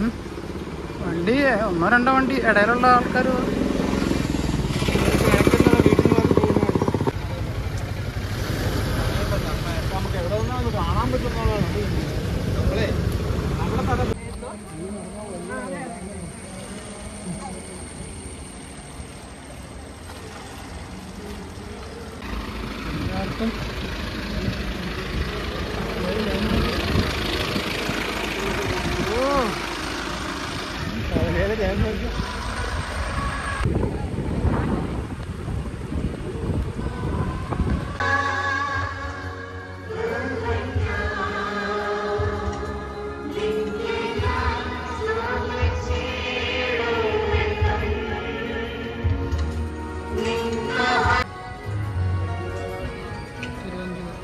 ഉം. വണ്ടി ഒന്നോ രണ്ടോ വണ്ടി ഇടയിലുള്ള ആൾക്കാർ നമുക്ക് എവിടെ നിന്നാണ് കാണാൻ പറ്റുന്നതാണ് നമ്മളെ നമ്മുടെ കഥ എല്ലാവർക്കും തിരുവനന്തപുരം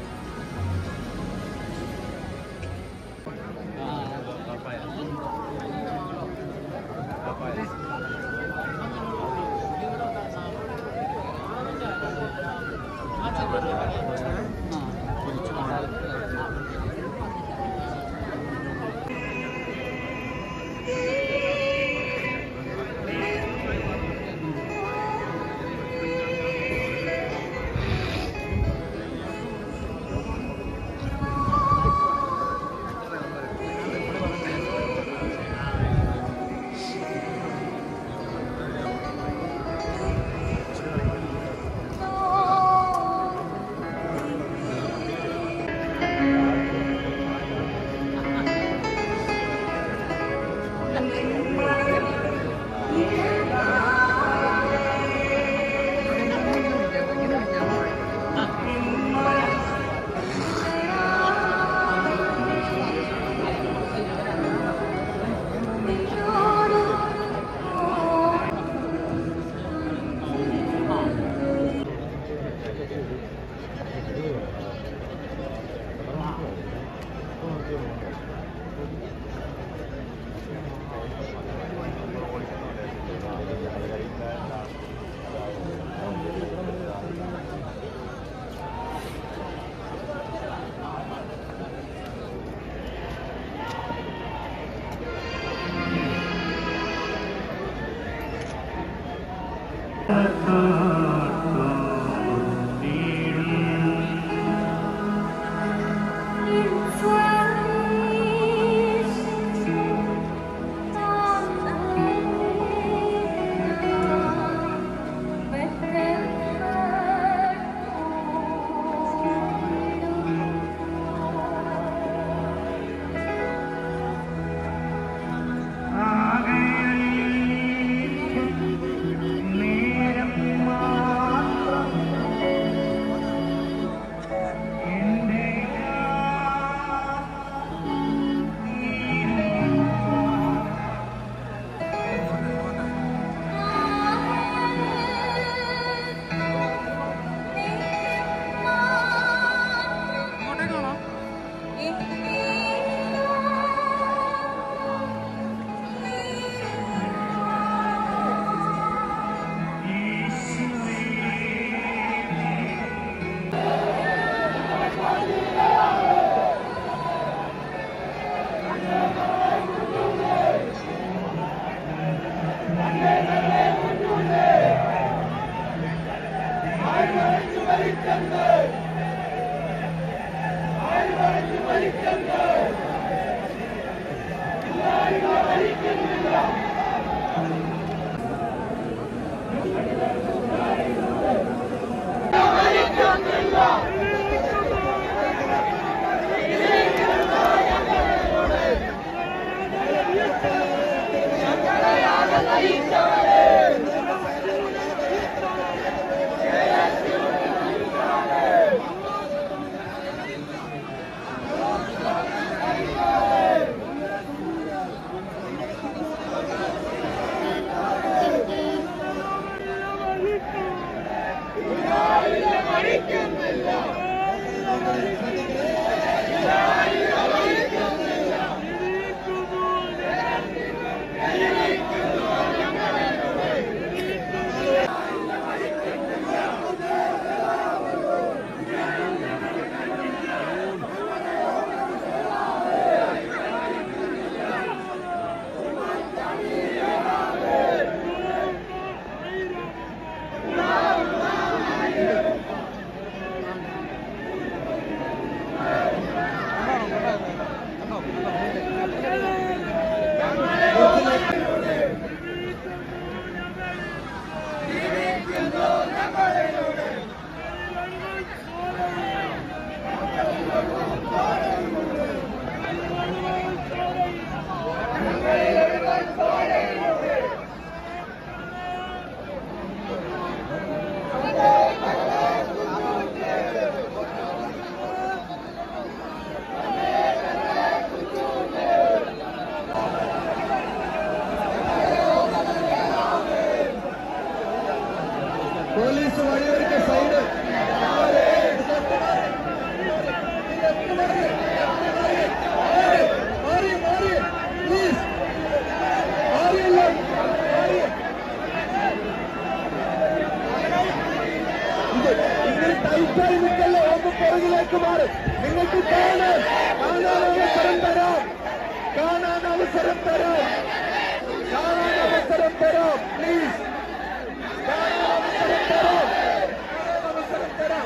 ഇങ്ങോട്ടേക്കാണോ ും അവസരം തരാം പ്ലീസ് അവസരം തരാം അവസരം തരാം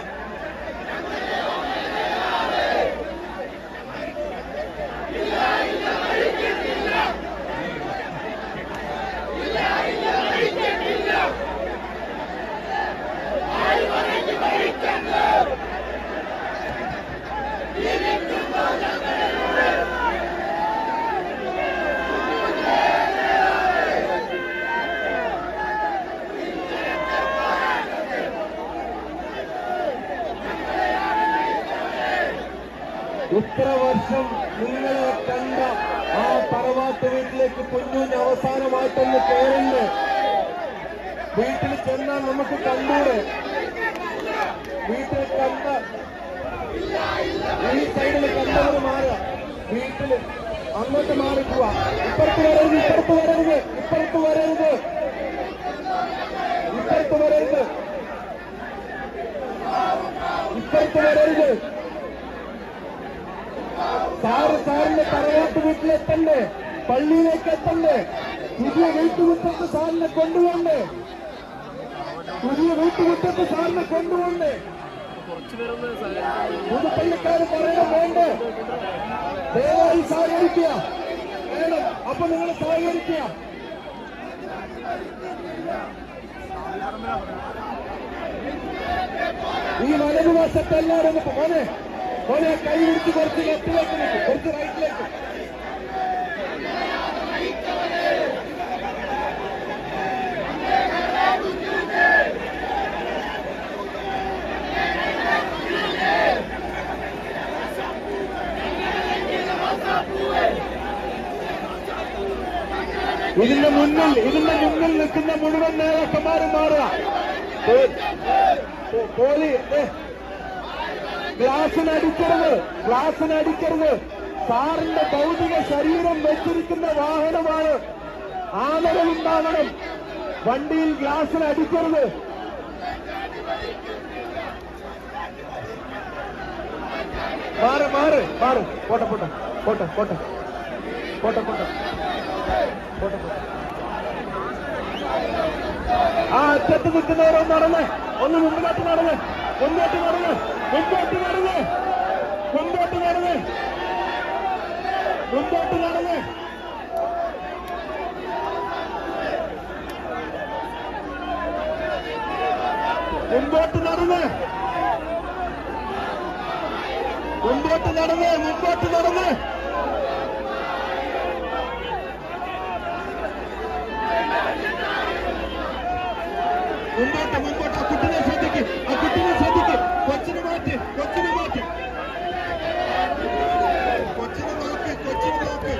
ഇത്ര വർഷം നിങ്ങളെ കണ്ട ആ തറവാട്ട് വീട്ടിലേക്ക് കുഞ്ഞുഞ്ഞ് അവസാനമായിട്ടൊന്ന് കയറുണ്ട് വീട്ടിൽ ചെന്നാൽ നമുക്ക് കണ്ടൂടെ വീട്ടിൽ കണ്ട ഈ സൈഡിൽ കണ്ടവർ മാറുക വീട്ടിൽ അങ്ങോട്ട് മാറിക്കുക ഇപ്പുറത്ത് വരരുത് ഇപ്പുറത്ത് വരരുത് ഇപ്പുറത്ത് വരരുത് ഇപ്പുറത്ത് വരരുത് ഇപ്പുറത്ത് വരരുത് സാറ് സാറിന്റെ തറവാട്ട് വീട്ടിലെത്തണ്ടേ പള്ളിയിലേക്ക് എത്തണ്ടേ പുതിയ വീട്ടുമുറ്റത്ത് സാറിനെ കൊണ്ടുപോണ്ടേ പുതിയ വീട്ടുമുറ്റത്ത് സാറിനെ കൊണ്ടുപോണ്ടേ പുതുപ്പള്ളിക്കാർ പറയണം വേണ്ടേ ദയവായി സഹകരിക്കുക വേണം അപ്പൊ നിങ്ങൾ സഹകരിക്കുക ഈ വലതുവശത്ത് എല്ലാവരും ഒന്ന് മോനെ മോനെ കൈ പിടിച്ച് കുറച്ച് ലെഫ്റ്റിലേക്ക് നിൽക്കും കുറച്ച് റൈറ്റിലേക്ക് ഇതിന്റെ മുന്നിൽ ഇതിന്റെ മുന്നിൽ നിൽക്കുന്ന മുഴുവൻ നേതാക്കന്മാരും മാറുക പോ- പോ- പോലി ഏ, ഗ്ലാസിനടിക്കരുത് ഗ്ലാസിനടിക്കരുത് സാറിന്റെ ഭൗതിക ശരീരം വെച്ചിരിക്കുന്ന വാഹനമാണ് ആദരവുണ്ടാകണം വണ്ടിയിൽ ഗ്ലാസിനടിക്കരുത് മാറ് മാറ് മാറ് പോട്ടെ പോട്ടെ പോട്ടെ പോട്ടെ പോട്ടെ പോട്ടെ പോട്ടെ പോട്ടെ ആ അറ്റത്ത് നിൽക്കുന്നവരോ നടന്ന് ഒന്ന് മുമ്പിലോട്ട് നടന്ന് മുമ്പോട്ട് നടന്ന് മുമ്പോട്ട് നടന്ന് മുമ്പോട്ട് നടന്ന് മുമ്പോട്ട് നടന്ന് മുമ്പോട്ട് നടന്ന് മുമ്പോട്ട് നടന്ന് മുമ്പോട്ട് നടന്ന് മുമ്പോട്ട് മുമ്പോട്ട് ആ കുട്ടിനെ ശ്രദ്ധിക്ക് ആ കുട്ടിനെ ശ്രദ്ധിക്ക് കൊച്ചിനെ മാറ്റി കൊച്ചിനെ മാറ്റി കൊച്ചിനെ നോക്ക് കൊച്ചിനെ നോക്ക്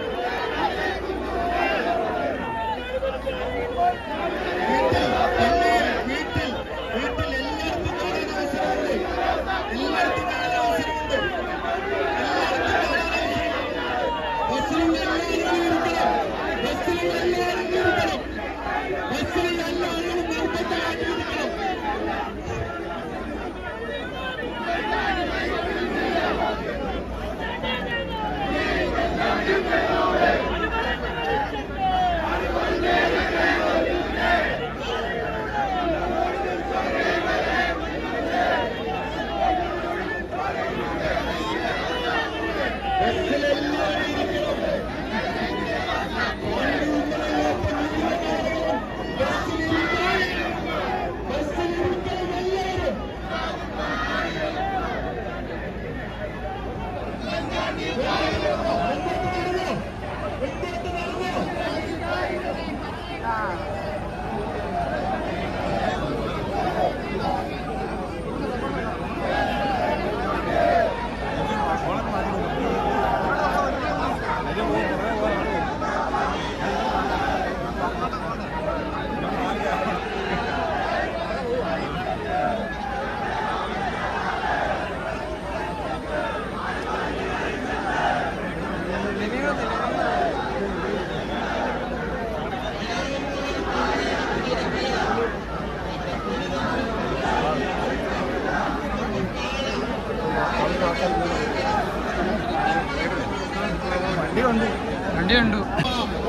വീട്ടിൽ പള്ളിയിൽ വീട്ടിൽ വീട്ടിൽ എല്ലായിടത്തും കാണാൻ അവസരമുണ്ട് എല്ലായിടത്തും കാണാൻ അവസരമുണ്ട് എല്ലായിടത്തും കാണാൻ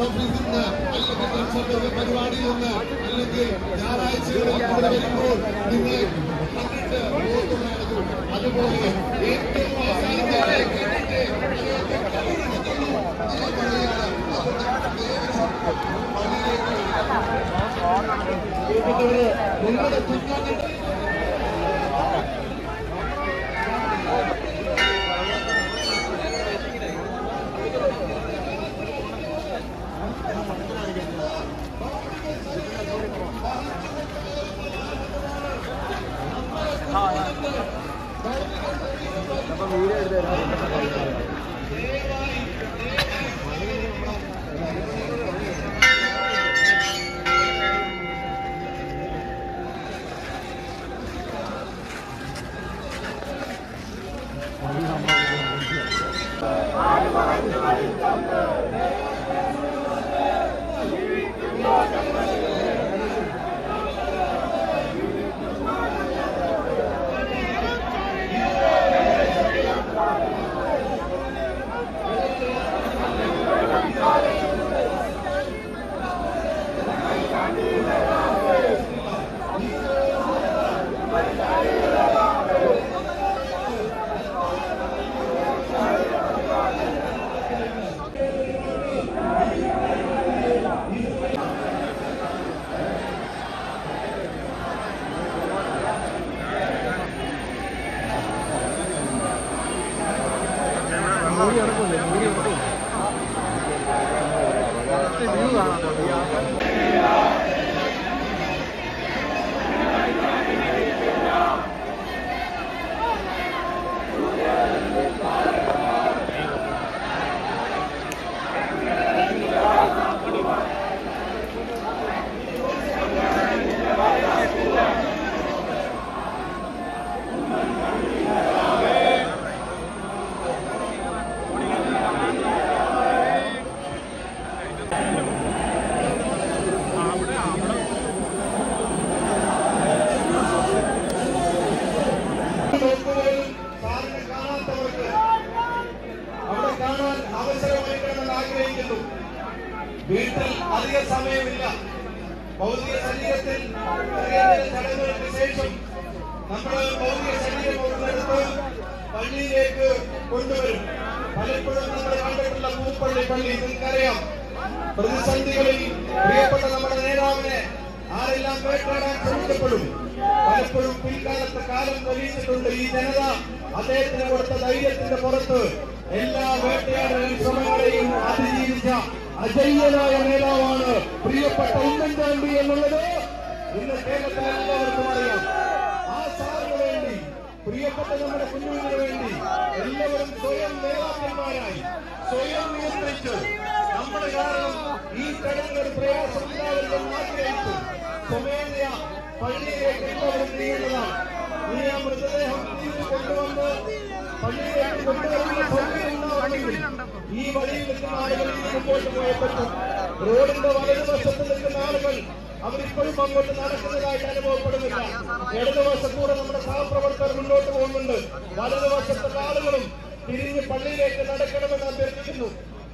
ഓഫീസിൽ നിന്ന് അല്ലെങ്കിൽ കൺസൾട്ടന്റ് പരിപാടിയിൽ നിന്ന് അല്ലെങ്കിൽ ഞായറാഴ്ചകളിൽ ഇവിടെ വരുമ്പോൾ നിങ്ങളെ കണ്ടിട്ട് പോകുന്നതായിരുന്നു അതുപോലെ ഏറ്റവും അവസാനത്തെ കണ്ടിട്ട് അദ്ദേഹത്തെ കബറടക്കുന്നു എന്ന് പറയുകയാണ് പ്രിയപ്പെട്ടവരെ, നിങ്ങളുടെ കുഞ്ഞുങ്ങളുടെ നോക്കുകയും സാറിനെ കാണാത്തവർക്ക് അവിടെ കാണാൻ അവസരമൊരുക്കണമെന്ന് ആഗ്രഹിക്കുന്നു വീട്ടിൽ അധിക സമയമില്ല ഭൗതിക ശരീരത്തിൽ ചെറിയ ചില ചടങ്ങുകൾക്ക് ശേഷം നമ്മൾ ഭൗതിക ശരീരം അവിടുന്നെടുത്ത് പള്ളിയിലേക്ക് കൊണ്ടുവരും പലപ്പോഴും നമ്മൾ കണ്ടിട്ടുള്ള പൂപ്പള്ളി പള്ളി നിങ്ങൾക്കറിയാം പ്രതിസന്ധികളിൽ പ്രിയപ്പെട്ട നമ്മുടെ നേതാവിനെ ആരെല്ലാം വേട്ടാടാൻ ശ്രമിക്കപ്പെടും പലപ്പോഴും പിൽക്കാലത്ത് കാലം കഴിയിച്ചിട്ടുണ്ട് ഈ ജനത അദ്ദേഹത്തിന് കൊടുത്ത ധൈര്യത്തിന്റെ പുറത്ത് എല്ലാ വേട്ടയാടൽ ശ്രമങ്ങളെയും അതിജീവിച്ച അജയ്യനായ നേതാവാണ് പ്രിയപ്പെട്ട ഉമ്മൻചാണ്ടി എന്നുള്ളത് ഇന്ന് കേരളത്തിൽ എല്ലാവർക്കും അറിയാം ആ സാറിന് വേണ്ടി പ്രിയപ്പെട്ട നമ്മുടെ കുഞ്ഞുവിന് വേണ്ടി എല്ലാവരും സ്വയം നേതാക്കന്മാരായി സ്വയം നിയന്ത്രിച്ച് നമ്മുടെ കാരണം ഈ ചടങ്ങുകൾ പ്രയാസം ഉണ്ടാവരുതെന്ന് ആഗ്രഹിച്ചു സ്വമേധയ പള്ളിയിലേക്ക് എല്ലാവരും നീങ്ങുന്നതാണ് ഇനി ആ മൃതദേഹം തിരിച്ചു കൊണ്ടുവന്ന് പള്ളിയിലേക്ക് കൊണ്ടുവരുന്ന സൗകര്യം ഉണ്ടാവണമെങ്കിൽ ഈ വഴിയിൽ നിൽക്കുന്ന ആളുകൾ ഇനി മുമ്പോട്ട് പോയേ പറ്റും റോഡിന്റെ വലതുവശത്ത് നിൽക്കുന്ന ആളുകൾ അവരിപ്പോഴും അങ്ങോട്ട് നടക്കുന്നതായിട്ട് അനുഭവപ്പെടുന്നില്ല ഇടതുവശത്തൂടെ നമ്മുടെ സഹപ്രവർത്തകർ മുന്നോട്ട് പോകുന്നുണ്ട് വലതുവശത്തുള്ള ആളുകളും തിരിഞ്ഞ് പള്ളിയിലേക്ക് നടക്കണമെന്ന് അഭ്യർത്ഥിക്കുന്നു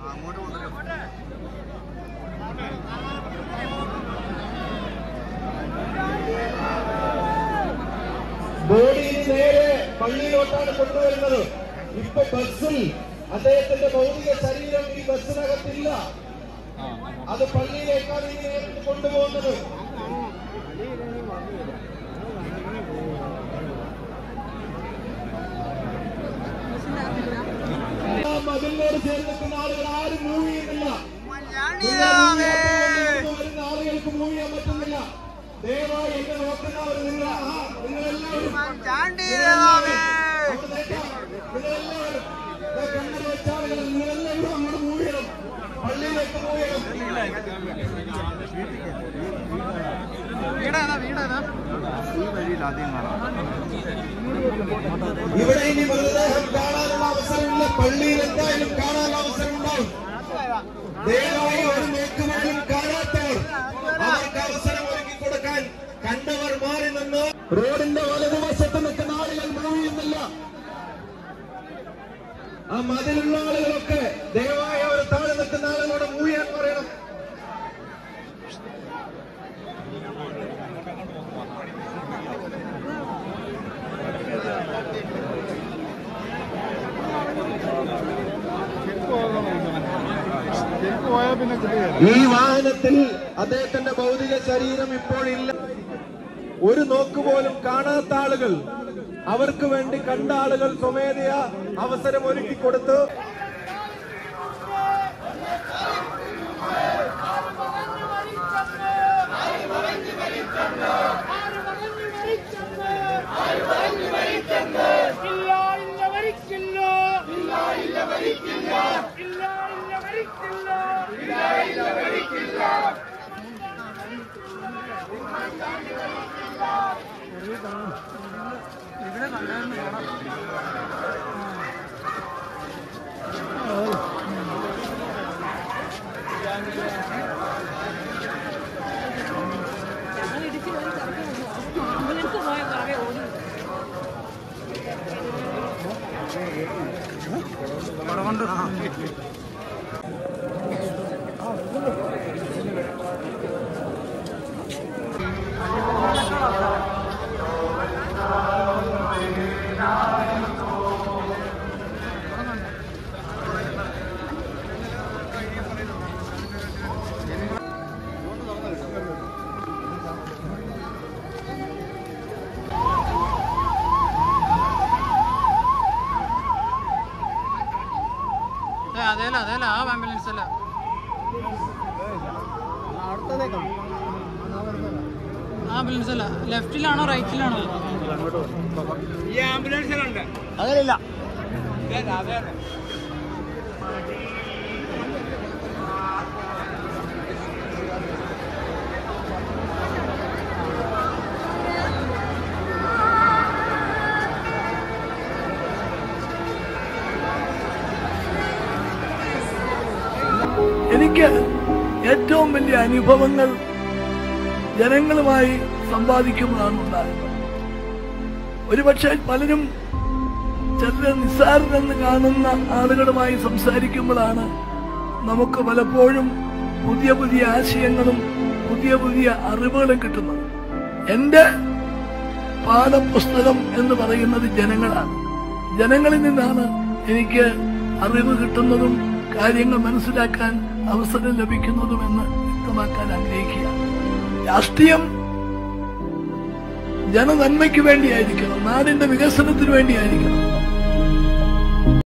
ബോഡി ഇനി നേരെ പള്ളിയിലോട്ടാണ് കൊണ്ടുവരുന്നത് ഇപ്പൊ ബസ്സിൽ അദ്ദേഹത്തിന്റെ ഭൗതിക ശരീരം ഈ ബസ്സിനകത്തില്ല അത് പള്ളിയിലേക്കാണ് ഇനി നേരിട്ട് കൊണ്ടുപോകുന്നത് ആ മതിലിനോട് ചേർന്ന് നിൽക്കുന്ന ആളുകൾ ആരും മൂവ് ചെയ്യുന്നില്ല വരുന്ന ആളുകൾക്ക് മൂവ് ചെയ്യാൻ പറ്റുന്നില്ല ദയവായി എന്നെ നോക്കുന്നവർ നിങ്ങൾ ആ, നിങ്ങളെല്ലാവരും അവിടെ നിൽക്കാം. നിങ്ങളെല്ലാവരും ദേ കണ്ണട വെച്ച ആളുകൾ നിങ്ങളെല്ലാവരും അങ്ങോട്ട് മൂവ് ചെയ്യണം പള്ളിയിലേക്ക് മൂവ് ചെയ്യണം വീടേതാ വീടേതാ ഇവിടെ ഇനി മൃതദേഹം കാണാനുള്ള അവസരമില്ല പള്ളിയിൽ എന്തായാലും കാണാനുള്ള അവസരം ഉണ്ടാവും ദയവായി ഒരു നോക്കുവാനും കാണാത്തവർ അവർക്ക് അവസരം ഒരുക്കി കൊടുക്കാൻ കണ്ടവർ മാറി നിന്ന് റോഡിന്റെ വലതുവശത്ത് നിൽക്കുന്ന ആളുകൾ മൂവ് ചെയ്യുന്നില്ല ആ മതിലുള്ള ആളുകളൊക്കെ ദയവായി അവർ താഴെ നിൽക്കുന്ന ആളുകളോട് മൂവ് ചെയ്യാൻ പറയണം ഈ വാഹനത്തിൽ അദ്ദേഹത്തിന്റെ ഭൗതിക ശരീരം ഇപ്പോൾ ഇല്ല ഒരു നോക്ക് പോലും കാണാത്ത ആളുകൾ അവർക്ക് വേണ്ടി കണ്ട ആളുകൾ സ്വമേധയാ അവസരം ഒരുക്കി കൊടുത്തു ഇല്ല ഇല്ല വരിക്കില്ല ഇല്ല ഇല്ല വരിക്കില്ല ഇല്ല ഇല്ല വരിക്കില്ല ഇല്ല ഇല്ല വരിക്കില്ല ആംബുലൻസ് പോയ പുറകെ ഓടി അവിടെ കൊണ്ട് ആ. ഏ, അതേല അതേല ആ ആംബുലൻസ് അല്ല ആംബുലൻസ് അല്ല ലെഫ്റ്റിലാണോ റൈറ്റിലാണോ എനിക്ക് ഏറ്റവും വലിയ അനുഭവങ്ങൾ ജനങ്ങളുമായി സമ്പാദിക്കുമ്പോഴാണ് ഉണ്ടാകുന്നത് ഒരുപക്ഷെ പലരും ചില നിസ്സാരരെന്ന് കാണുന്ന ആളുകളുമായി സംസാരിക്കുമ്പോഴാണ് നമുക്ക് പലപ്പോഴും പുതിയ പുതിയ ആശയങ്ങളും പുതിയ പുതിയ അറിവുകളും കിട്ടുന്നത് എന്റെ പാഠപുസ്തകം എന്ന് പറയുന്നത് ജനങ്ങളാണ് ജനങ്ങളിൽ നിന്നാണ് എനിക്ക് അറിവ് കിട്ടുന്നതും കാര്യങ്ങൾ മനസ്സിലാക്കാൻ അവസരം ലഭിക്കുന്നതുമെന്ന് വ്യക്തമാക്കാൻ ആഗ്രഹിക്കുക രാഷ്ട്രീയം ജനനന്മയ്ക്ക് വേണ്ടിയായിരിക്കണം നാടിന്റെ വികസനത്തിന് വേണ്ടിയായിരിക്കണം